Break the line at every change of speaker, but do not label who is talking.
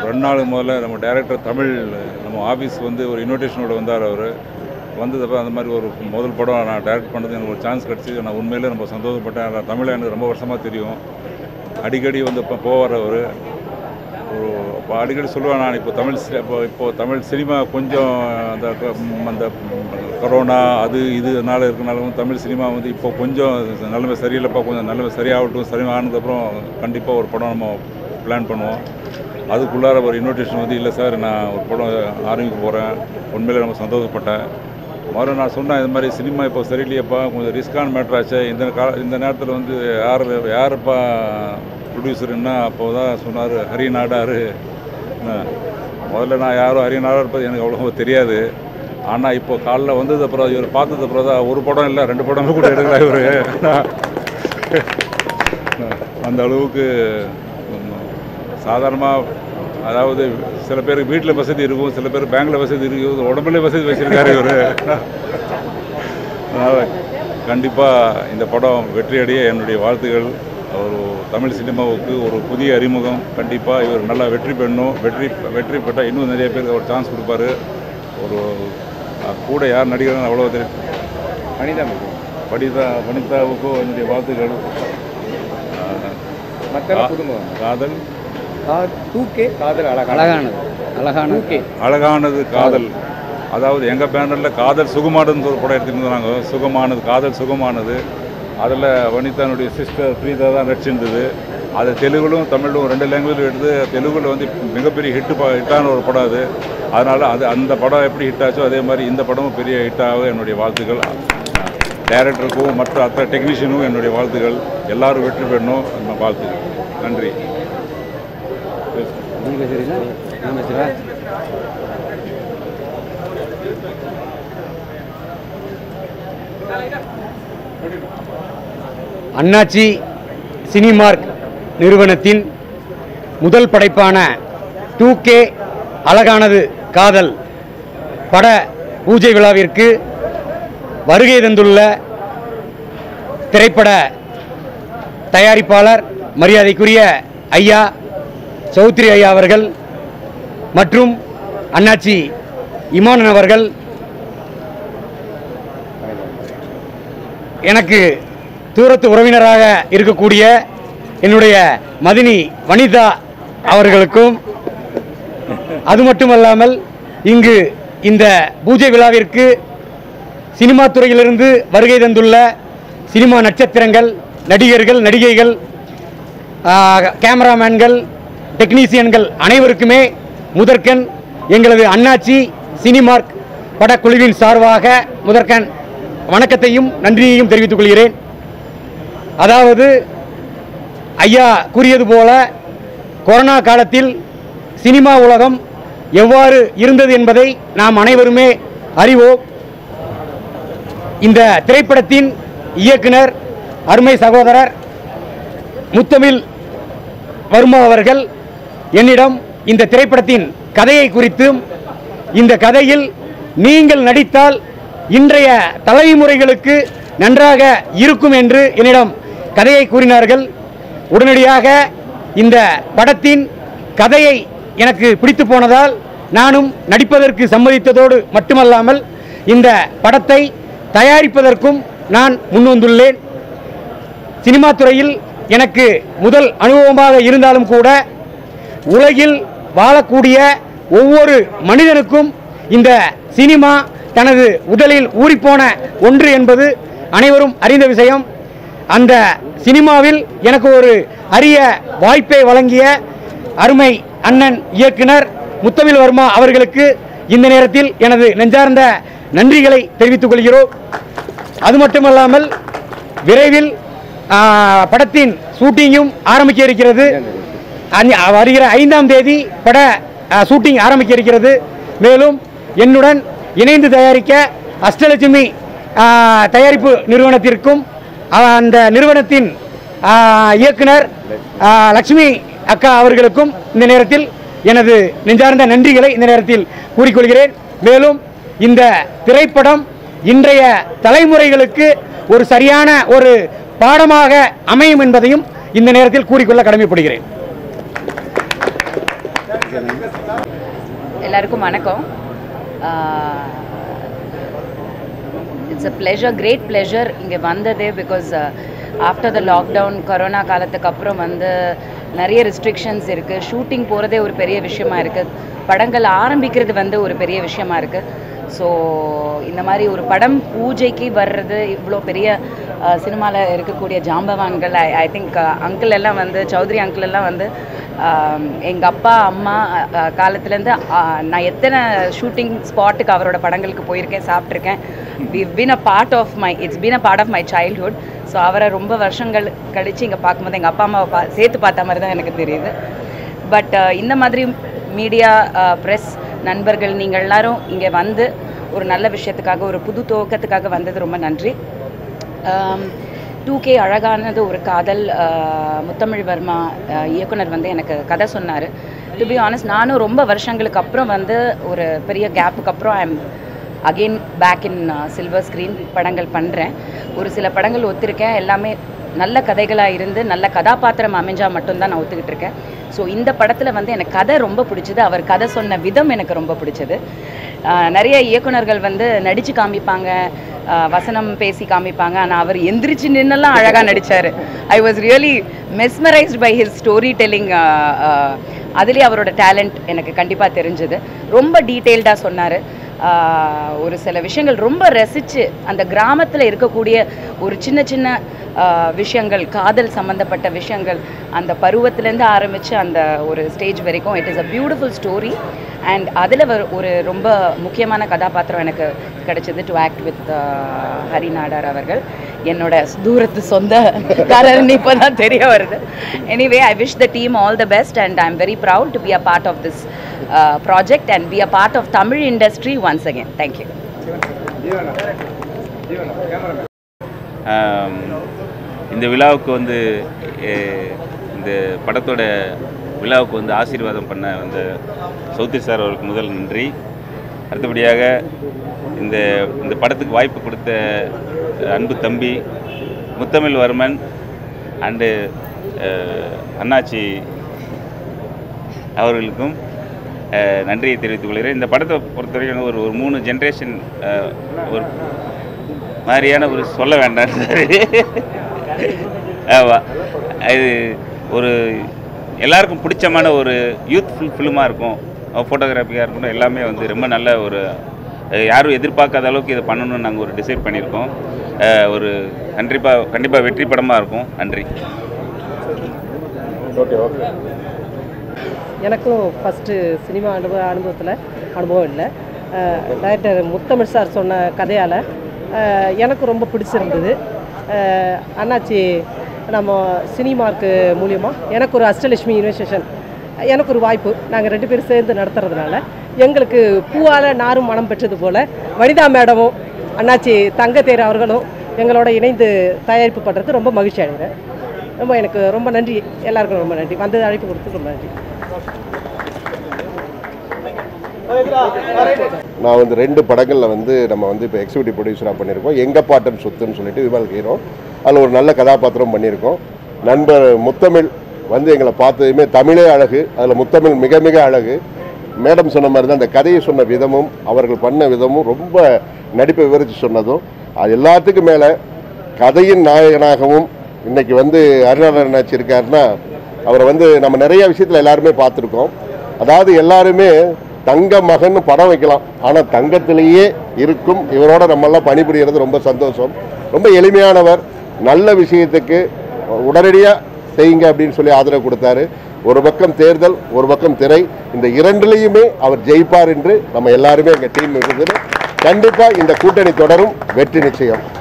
ரெண்டு நாள் முதல்ல நம்ம டைரக்டர் தமிழ் நம்ம ஆஃபீஸ் வந்து ஒரு இன்விடேஷனோட வந்தார் அவர் வந்ததப்போ அந்த மாதிரி ஒரு முதல் படம் நான் டைரக்ட் பண்ணது எனக்கு ஒரு சான்ஸ் கிடச்சி நான் உண்மையிலே ரொம்ப சந்தோஷப்பட்டேன் நான் தமிழை எனக்கு ரொம்ப வருஷமாக தெரியும் அடிக்கடி வந்து இப்போ போவார் அவர் ஒரு இப்போ அடிக்கடி சொல்லுவேன் நான் இப்போ தமிழ் சி- இப்போ இப்போ தமிழ் சினிமா கொஞ்சம் அந்த க- ம், அந்த கொரோனா அது இதுனால இருக்கனாலும் தமிழ் சினிமா வந்து இப்போ கொஞ்சம் நிலைமை சரியில்லைப்பா கொஞ்சம் நிலைமை சரியாகட்டும் சரி ஆனதுக்கப்புறம் கண்டிப்பாக ஒரு படம் நம்ம பிளான் பண்ணுவோம் அதுக்குள்ளார ஒரு இன்விடேஷன் வந்து இல்லை சார் நான் ஒரு படம் ஆரம்பிக்க போகிறேன் உண்மையிலே ரொம்ப சந்தோஷப்பட்டேன் முதல்ல நான் சொன்னேன் இது மாதிரி சினிமா இப்போ சரியில்லையப்பா கொஞ்சம் ரிஸ்கான மேட்ரு ஆச்சு இந்த கால இந்த நேரத்தில் வந்து யார் யாருப்பா ப்ரொடியூசருன்னா அப்போ தான் சொன்னார் ஹரி நாடார் முதல்ல நான் யாரும் ஹரி நாடார் பற்றி எனக்கு அவ்வளோ தெரியாது ஆனால் இப்போ காலைல வந்தது அப்புறம் இவர் பார்த்தது அப்புறம் தான் ஒரு படம் இல்லை ரெண்டு படமே கூட எடுக்கல இவர் அந்த அளவுக்கு சாதாரணமாக அதாவது சில பேருக்கு வீட்டில் வசதி இருக்கும் சில பேர் பேங்க்கில் வசதி இருக்கும் உடம்புல வசதி வச்சுருக்காரு இவர் அதனால் கண்டிப்பாக இந்த படம் வெற்றியடைய என்னுடைய வாழ்த்துக்கள் ஒரு தமிழ் சினிமாவுக்கு ஒரு புதிய அறிமுகம் கண்டிப்பாக இவர் நல்லா வெற்றி பெறணும் வெற்றி வெற்றி பெற்றால் இன்னும் நிறைய பேருக்கு ஒரு சான்ஸ் கொடுப்பாரு ஒரு அஹ், கூட யார் நடிகர்கள் அவ்வளோ தெரியும்
வனிதா
வனிதா வனிதாவுக்கும் என்னுடைய வாழ்த்துக்கள்
மற்ற புதுமுகம்
காதல்
டூ கே காதல் அழகான
அழகானது அழகான
டூ கே
அழகானது காதல் அதாவது எங்கள் பேனரில் காதல் சுகமானதுன்னு ஒரு படம் எடுத்துருந்தாங்க சுகமானது காதல் சுகமானது அதில் வனிதானுடைய சிஸ்டர் பிரீதா தான் நடிச்சிருந்தது அது தெலுங்குலும் தமிழும் ரெண்டு லாங்குவேஜில் எடுத்து தெலுங்குல வந்து மிகப்பெரிய ஹிட்டு ஹிட்டான ஒரு படம் அது அதனால் அது அந்த படம் எப்படி ஹிட் ஆச்சோ அதே மாதிரி இந்த படமும் பெரிய ஹிட்டாக என்னுடைய வாழ்த்துக்கள் டைரக்டருக்கும் மற்ற அத்தனை டெக்னீஷியனும் என்னுடைய வாழ்த்துக்கள் எல்லாரும் வெற்றி பெறணும் அந்த வாழ்த்துக்கள் நன்றி
நீ பேசுறீங்களா நான் பேசுகிறேன் அண்ணாச்சி சினிமார்க் நிறுவனத்தின் முதல் படைப்பான டூ கே அழகானது காதல் பட பூஜை விழாவிற்கு வருகை தந்துள்ள திரைப்பட தயாரிப்பாளர் மரியாதைக்குரிய ஐயா சௌத்ரி ஐயா அவர்கள் மற்றும் அண்ணாச்சி இமானன் அவர்கள் எனக்கு தூரத்து உறவினராக இருக்கக்கூடிய என்னுடைய மதினி வனிதா அவர்களுக்கும் அது மட்டுமல்லாமல் இங்கு இந்த பூஜை விழாவிற்கு சினிமா துறையிலிருந்து வருகை தந்துள்ள சினிமா நட்சத்திரங்கள் நடிகர்கள் நடிகைகள் ஆ, கேமராமேன்கள் டெக்னீசியன்கள் அனைவருக்குமே முதற்கண் எங்களது அண்ணாச்சி சினிமார்க் படக்குழுவின் சார்பாக முதற்கண் வணக்கத்தையும் நன்றியையும் தெரிவித்துக் கொள்கிறேன் அதாவது ஐயா கூறியது போல கொரோனா காலத்தில் சினிமா உலகம் எவ்வாறு இருந்தது என்பதை நாம் அனைவருமே அறிவோம் இந்த திரைப்படத்தின் இயக்குனர் அருமை சகோதரர் முத்தமிழ் வர்மா அவர்கள் என்னிடம் இந்த திரைப்படத்தின் கதையை குறித்தும் இந்த கதையில் நீங்கள் நடித்தால் இன்றைய தலைமுறைகளுக்கு நன்றாக இருக்கும் என்று என்னிடம் கதையை கூறினார்கள் உடனடியாக இந்த படத்தின் கதையை எனக்கு பிடித்து போனதால் நானும் நடிப்பதற்கு சம்மதித்ததோடு மட்டுமல்லாமல் இந்த படத்தை தயாரிப்பதற்கும் நான் முன்வந்துள்ளேன் சினிமா துறையில் எனக்கு முதல் அனுபவமாக இருந்தாலும் கூட உலகில் வாழக்கூடிய ஒவ்வொரு மனிதனுக்கும் இந்த சினிமா தனது உடலில் ஊறிப்போன ஒன்று என்பது அனைவரும் அறிந்த விஷயம் அந்த சினிமாவில் எனக்கு ஒரு அரிய வாய்ப்பை வழங்கிய அருமை அண்ணன் இயக்குனர் முத்தமிழ் வர்மா அவர்களுக்கு இந்த நேரத்தில் எனது நெஞ்சார்ந்த நன்றிகளை தெரிவித்துக் கொள்கிறோம் அது மட்டுமல்லாமல் விரைவில் ஆ, படத்தின் ஷூட்டிங்கும் ஆரம்பிக்க இருக்கிறது அந்ந- வருகிற ஐந்தாம் தேதி பட ஆ, ஷூட்டிங் ஆரம்பிக்க இருக்கிறது மேலும் என்னுடன் இணைந்து தயாரிக்க அஷ்டலட்சுமி ஆ, தயாரிப்பு நிறுவனத்திற்கும் ஆ, அந்த நிறுவனத்தின் ஆ, இயக்குனர் ஆ, லக்ஷ்மி அக்கா அவர்களுக்கும் இந்த நேரத்தில் எனது நெஞ்சார்ந்த நன்றிகளை இந்த நேரத்தில் கூறிக்கொள்கிறேன் மேலும் இந்த திரைப்படம் இன்றைய தலைமுறைகளுக்கு ஒரு சரியான ஒரு பாடமாக அமையும் என்பதையும் இந்த நேரத்தில் கூறிக்கொள்ள கடமைப்படுகிறேன்
எல்லாருக்கும் வணக்கம் it's a pleasure great pleasure இங்கே வந்ததே because after the lockdown corona காலத்துக்கு அப்புறம் வந்து நிறைய ரெஸ்ட்ரிக்ஷன்ஸ் இருக்குது ஷூட்டிங் போகிறதே ஒரு பெரிய விஷயமா இருக்குது படங்கள் ஆரம்பிக்கிறது வந்து ஒரு பெரிய விஷயமா இருக்குது ஸோ இந்த மாதிரி ஒரு படம் பூஜைக்கு வர்றது இவ்வளோ பெரிய சினிமாவில் இருக்கக்கூடிய ஜாம்பவான்கள் ஐ ஐ திங்க் அங்கிள் எல்லாம் வந்து சௌத்ரி அங்கிள் எல்லாம் வந்து எங்கள் அப்பா அம்மா அஹ், காலத்துலேருந்து அஹ், நான் எத்தனை ஷூட்டிங் ஸ்பாட்டுக்கு அவரோட படங்களுக்கு போயிருக்கேன் சாப்பிட்ருக்கேன் we been a part of my it's been a part of my childhood so அவரை ரொம்ப வருஷங்கள் கழித்து இங்கே பார்க்கும்போது எங்கள் அப்பா அம்மாவை பா சேர்த்து பார்த்த மாதிரி தான் எனக்கு தெரியுது பட் இந்த மாதிரி மீடியா ப்ரெஸ் நண்பர்கள் நீங்கள் எல்லாரும் இங்கே வந்து ஒரு நல்ல விஷயத்துக்காக ஒரு புது துவக்கத்துக்காக வந்தது ரொம்ப நன்றி டூ கே அழகானது ஒரு காதல் ஆஹ், முத்தமிழ் வர்மா ஆஹ், இயக்குனர் வந்து எனக்கு கதை சொன்னார் டு பி ஆனஸ்ட் நானும் ரொம்ப வருஷங்களுக்கு அப்புறம் வந்து ஒரு பெரிய கேப்புக்கு அப்புறம் I am again back in silver screen படங்கள் பண்ணுறேன் ஒரு சில படங்கள் ஒத்துருக்கேன் எல்லாமே நல்ல கதைகளாக இருந்து நல்ல கதாபாத்திரம் அமைஞ்சால் மட்டும்தான் நான் ஒத்துக்கிட்டு இருக்கேன் ஸோ இந்த படத்தில் வந்து எனக்கு கதை ரொம்ப பிடிச்சது அவர் கதை சொன்ன விதம் எனக்கு ரொம்ப பிடிச்சது ஆஹ் நிறைய இயக்குனர்கள் வந்து நடித்து காமிப்பாங்க ஆஹ் வசனம் பேசி காமிப்பாங்க ஆனால் அவர் எந்திரிச்சு நின்னெல்லாம் அழகாக நடித்தார் I was really mesmerised by his storytelling அதுலேயே அவரோட டேலண்ட் எனக்கு கண்டிப்பாக தெரிஞ்சது ரொம்ப டீட்டெயில்டாக சொன்னார் ஒரு சில விஷயங்கள் ரொம்ப ரசித்து அந்த கிராமத்தில் இருக்கக்கூடிய ஒரு சின்ன சின்ன ஆஹ் விஷயங்கள் காதல் சம்மந்தப்பட்ட விஷயங்கள் அந்த பருவத்திலேருந்து ஆரம்பித்து அந்த ஒரு ஸ்டேஜ் வரைக்கும் it is a beautiful story and அதில் ஒரு ரொம்ப முக்கியமான கதாபாத்திரம் எனக்கு கிடைச்சது to act with Hari Nadar அவர்கள் என்னோட தூரத்து சொந்த காரர்னு இப்போ தான் தெரிய வருது anyway I wish the team all the best and I am very proud to be a part of this project and be a part of Tamil industry once again thank you
ஆம், இந்த விழாவுக்கு வந்து எ, இந்த படத்தோட விழாவுக்கு வந்து ஆசீர்வாதம் பண்ண வந்த சௌத்ரி சார் அவருக்கு முதல் நன்றி அடுத்தபடியாக இந்த இந்த படத்துக்கு வாய்ப்பு கொடுத்த அன்பு தம்பி முத்தமிழ் வர்மன் அண்டு அண்ணாச்சி அவர்களுக்கும் அஹ், நன்றியை தெரிவித்துக் கொள்கிறேன் இந்த படத்தை பொறுத்தவரைக்கும் ஒரு ஒரு மூணு ஜென்ரேஷன் ஒரு மாதிரியான ஒரு சொல்ல வேண்டாம் ஆமாம் இது ஒரு எல்லாருக்கும் பிடிச்சமான ஒரு யூத்ஃபுல் ஃபிலிமாக இருக்கும் ஃபோட்டோகிராஃபியாக இருக்கட்டும் எல்லாமே வந்து ரொம்ப நல்ல ஒரு அஹ், யாரும் எதிர்பார்க்காத அளவுக்கு இதை பண்ணணும்னு நாங்கள் ஒரு டிசைட் பண்ணியிருக்கோம் அஹ், ஒரு கண்டிப்பாக கண்டிப்பாக வெற்றி படமாக இருக்கும் நன்றி
எனக்கும் ஃபஸ்ட்டு சினிமா அனுபவ அனுபவத்தில் அனுபவம் இல்லை டைரக்டர் முத்தமிழ் சார் சொன்ன கதையால் எனக்கு ரொம்ப பிடிச்சிருந்தது அஹ், அண்ணாச்சி நம்ம சினிமார்க்கு மூலியமாக எனக்கு ஒரு அஷ்டலட்சுமி யூனிவர்சேஷன் எனக்கு ஒரு வாய்ப்பு நாங்கள் ரெண்டு பேரும் சேர்ந்து நடத்துறதுனால எங்களுக்கு பூவால் நாரும் மனம் பெற்றது போல் வனிதா மேடமும் அண்ணாச்சி தங்கத்தேர் அவர்களும் எங்களோட இணைந்து தயாரிப்பு பண்ணுறது ரொம்ப மகிழ்ச்சி அடைகிறேன் ரொம்ப எனக்கு ரொம்ப நன்றி எல்லாருக்கும் ரொம்ப நன்றி வந்து அழைப்பு கொடுத்து ரொம்ப நன்றி
நான் வந்து ரெண்டு படங்களில் வந்து நம்ம வந்து இப்போ எக்ஸிக்யூட்டிவ் ப்ரொடியூசராக பண்ணியிருக்கோம் எங்க பாட்டன் சொத்துன்னு சொல்லிட்டு விமல் ஹீரோ அதில் ஒரு நல்ல கதாபாத்திரம் பண்ணியிருக்கோம் நண்பர் முத்தமிழ் வந்து எங்களை பார்த்ததுமே தமிழே அழகு அதில் முத்தமிழ் மிக மிக அழகு மேடம் சொன்ன மாதிரி தான் அந்த கதையை சொன்ன விதமும் அவர்கள் பண்ண விதமும் ரொம்ப நடிப்பை விவரித்து சொன்னதும் அது எல்லாத்துக்கும் மேலே கதையின் நாயகனாகவும் இன்னைக்கு வந்து அருணாளர் அண்ணாச்சி இருக்காருன்னா அவரை வந்து நம்ம நிறைய விஷயத்தில் எல்லாருமே பார்த்துருக்கோம் அதாவது எல்லாருமே தங்க மகன் படம் வைக்கலாம் ஆனால் தங்கத்திலேயே இருக்கும் இவரோட நம்மெல்லாம் பணிபுரியறது ரொம்ப சந்தோஷம் ரொம்ப எளிமையானவர் நல்ல விஷயத்துக்கு உடனடியாக செய்யுங்க அப்படின்னு சொல்லி ஆதரவு கொடுத்தாரு ஒரு பக்கம் தேர்தல் ஒரு பக்கம் திரை இந்த இரண்டுலேயுமே அவர் ஜெயிப்பார் என்று நம்ம எல்லாருமே எங்கள் டீம் இருக்குது கண்டிப்பாக இந்த கூட்டணி தொடரும் வெற்றி நிச்சயம்